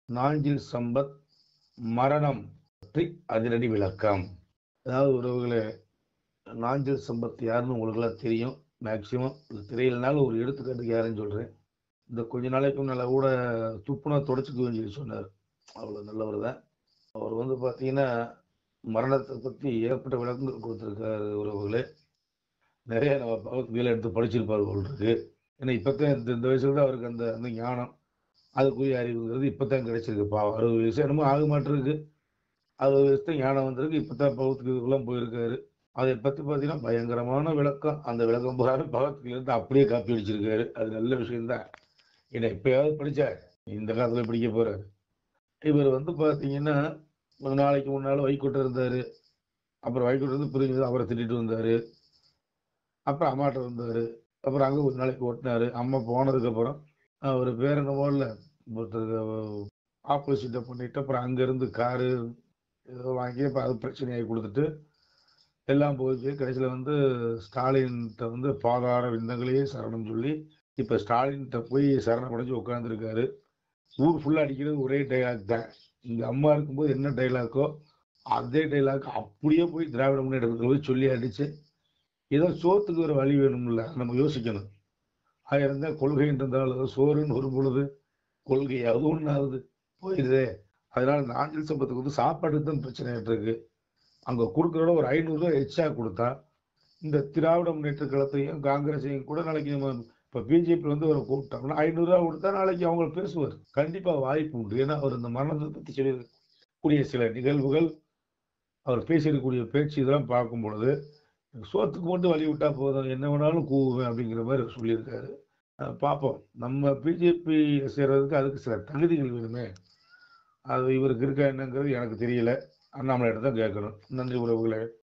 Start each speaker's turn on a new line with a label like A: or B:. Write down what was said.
A: நாஞ்சில் சம்பத் மரணம் பற்றி அதிரடி விளக்கம் அதாவது உறவுகளே நாஞ்சில் சம்பத் யாருன்னு உங்களுக்கெல்லாம் தெரியும் மேக்சிமம் இது தெரியலனாலும் ஒரு எடுத்துக்காட்டுக்கு யாருன்னு சொல்கிறேன் இந்த கொஞ்ச நாளைக்கு முன்னால் கூட துப்புனா தொடச்சிக்குவேன்னு சொல்லி சொன்னார் அவ்வளோ நல்லவர் தான் அவர் வந்து பார்த்தீங்கன்னா மரணத்தை பற்றி ஏற்பட்ட விளக்கங்கள் கொடுத்துருக்காரு உறவுகளே நிறைய நம்ம பகவத்கீதை எடுத்து படிச்சிருப்பார் போல் இருக்கு ஏன்னா இப்போத்தான் இந்த இந்த வயசுல தான் அவருக்கு அந்த அந்த ஞானம் அதுக்குரிய அறிவுங்கிறது இப்போத்தான் கிடைச்சிருக்கு பாவம் அறுபது வயசு என்னமோ ஆக மாட்டிருக்கு அறுபது வயசு தான் ஞானம் வந்திருக்கு இப்போத்தான் பகவத்கீதைக்குலாம் போயிருக்காரு அதை பற்றி பார்த்தீங்கன்னா பயங்கரமான விளக்கம் அந்த விளக்கம் பூராவே பகவத்கீதையிலேருந்து அப்படியே காப்பி அடிச்சிருக்காரு அது நல்ல விஷயம்தான் ஏன்னா இப்பயாவது படிச்சா இந்த காலத்தில் படிக்க போறாரு இவர் வந்து பார்த்தீங்கன்னா ஒரு நாளைக்கு முன்னால் வைகுண்டம் இருந்தார் அப்புறம் வைகுண்டம் இருந்து பிரிஞ்சு அவரை திட்டிட்டு வந்தார் அப்புறம் அம்மாட்ட வந்தார் அப்புறம் அங்கே ஒரு நாளைக்கு ஓட்டினாரு அம்மா போனதுக்கப்புறம் அவர் பேர் என்னமோ இல்லை ஒருத்தருக்கு ஆப்போசிட்டை பண்ணிட்டு அப்புறம் அங்கேருந்து காரு ஏதோ வாங்கி இப்போ அது பிரச்சனையாகி கொடுத்துட்டு எல்லாம் போச்சு கடைசியில் வந்து ஸ்டாலின்கிட்ட வந்து பாதார விந்தங்களையே சரணம் சொல்லி இப்போ ஸ்டாலின்கிட்ட போய் சரணம் அடைஞ்சு உட்காந்துருக்காரு ஊர் ஃபுல்லாக அடிக்கிறது ஒரே டைலாக் தான் இங்கே அம்மா இருக்கும்போது என்ன டைலாக்கோ அதே டைலாக் அப்படியே போய் திராவிட முன்னேற்றத்தில் போய் சொல்லி அடிச்சு ஏதோ சோத்துக்கு ஒரு வழி வேணும்ல நம்ம யோசிக்கணும் ஆயிரம் தான் கொள்கைன்னு இருந்தாலும் சோறுன்னு வரும் பொழுது கொள்கையாவது ஒன்றாவது போயிடுதே அதனால இந்த ஆஞ்சல் சம்பத்துக்கு வந்து சாப்பாட்டுக்கு தான் பிரச்சனை இருக்கு அங்கே கொடுக்குறோட ஒரு ஐநூறுரூவா எச்சா கொடுத்தா இந்த திராவிட முன்னேற்ற கழகத்தையும் காங்கிரஸையும் கூட நாளைக்கு நம்ம இப்போ பிஜேபி வந்து ஒரு கூப்பிட்டோம்னா ஐநூறுரூவா கொடுத்தா நாளைக்கு அவங்க பேசுவார் கண்டிப்பாக வாய்ப்பு உண்டு ஏன்னா அவர் இந்த மரணத்தை பற்றி சொல்லியிருக்கக்கூடிய சில நிகழ்வுகள் அவர் பேசியிருக்கக்கூடிய பேச்சு இதெல்லாம் பார்க்கும் பொழுது சோத்துக்கு மட்டும் வழி விட்டா போதும் என்ன வேணாலும் கூவுவேன் அப்படிங்கிற மாதிரி அவர் சொல்லியிருக்காரு அஹ் பார்ப்போம் நம்ம பிஜேபி செய்கிறதுக்கு அதுக்கு சில தகுதிகள் வேணுமே அது இவருக்கு இருக்கா என்னங்கிறது எனக்கு தெரியல அண்ணாமலை தான் கேட்கணும் நன்றி உறவுகளே